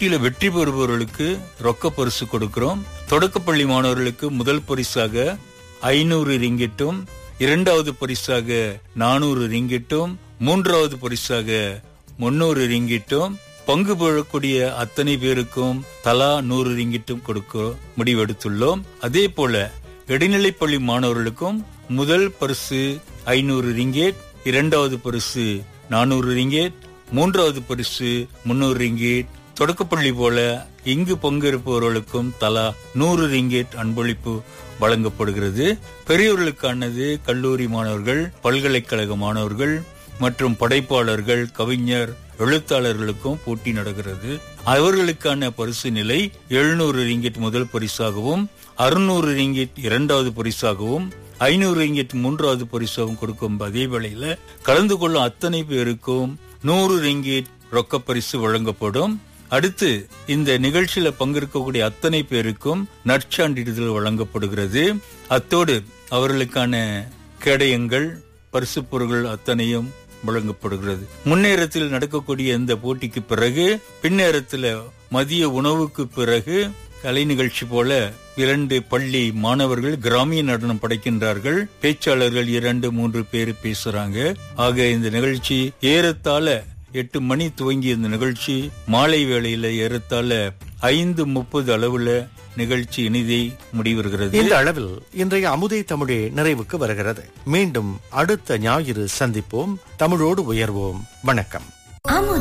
போட்டியில வெற்றி பெறுபவர்களுக்கு ரொக்க பரிசு கொடுக்கிறோம் தொடக்கப்பள்ளி மாணவர்களுக்கு முதல் பரிசாக ஐநூறு ரிங்கிட்டும் இரண்டாவது பரிசாக நானூறு ரிங்கிட்டும் மூன்றாவது பரிசாக முன்னூறு ரிங்கிட்டும் பங்கு பெறக்கூடிய அத்தனை பேருக்கும் தலா நூறு ரிங்கிட்டும் கொடுக்க முடிவெடுத்துள்ளோம் அதே போல இடைநிலைப்பள்ளி மாணவர்களுக்கும் முதல் பரிசு ஐநூறு ரிங்கேட் இரண்டாவது பரிசு நானூறு ரிங்கேட் மூன்றாவது பரிசு முன்னூறு ரிங்கேட் தொடக்கப்பள்ளி போல இங்கு பங்கேற்பவர்களுக்கும் தலா நூறு ரிங்கேட் அன்பளிப்பு வழங்கப்படுகிறது பெரியவர்களுக்கானது கல்லூரி மாணவர்கள் பல்கலைக்கழக மாணவர்கள் மற்றும் படைப்பாளர்கள் கவிஞர் எழுத்தாளர்களுக்கும் போட்டி நடக்கிறது அவர்களுக்கான பரிசு நிலை எழுநூறு ரிங்கிட் முதல் பரிசாகவும் அறுநூறு ரிங்கிட் இரண்டாவது பரிசாகவும் ஐநூறு ரிங்கிட் மூன்றாவது பரிசாகவும் கொடுக்கும் அதே வேளையில கலந்து கொள்ளும் அத்தனை பேருக்கும் நூறு ரிங்கிட் ரொக்க பரிசு வழங்கப்படும் அடுத்து இந்த நிகழ்ச்சியில பங்கேற்கக்கூடிய அத்தனை பேருக்கும் நற்சான்றிதழ் வழங்கப்படுகிறது அத்தோடு அவர்களுக்கான கேடயங்கள் பரிசு பொருட்கள் அத்தனையும் வழங்கப்படுகிறது முன்னேறத்தில் நடக்கக்கூடிய இந்த போட்டிக்கு பிறகு பின்னேரத்தில் மதிய உணவுக்கு பிறகு கலை நிகழ்ச்சி போல இரண்டு பள்ளி மாணவர்கள் கிராமிய நடனம் படைக்கின்றார்கள் பேச்சாளர்கள் இரண்டு மூன்று பேர் பேசுறாங்க ஆக இந்த நிகழ்ச்சி ஏறத்தாழ எட்டு மணி துவங்கிய இந்த நிகழ்ச்சி மாலை வேளையில ஏறத்தாழ ஐந்து முப்பது அளவுல நிகழ்ச்சி இனிதை முடிவுறுகிறது இந்த அளவில் இன்றைய அமுதே தமிழே நிறைவுக்கு வருகிறது மீண்டும் அடுத்த ஞாயிறு சந்திப்போம் தமிழோடு உயர்வோம் வணக்கம் அமுதே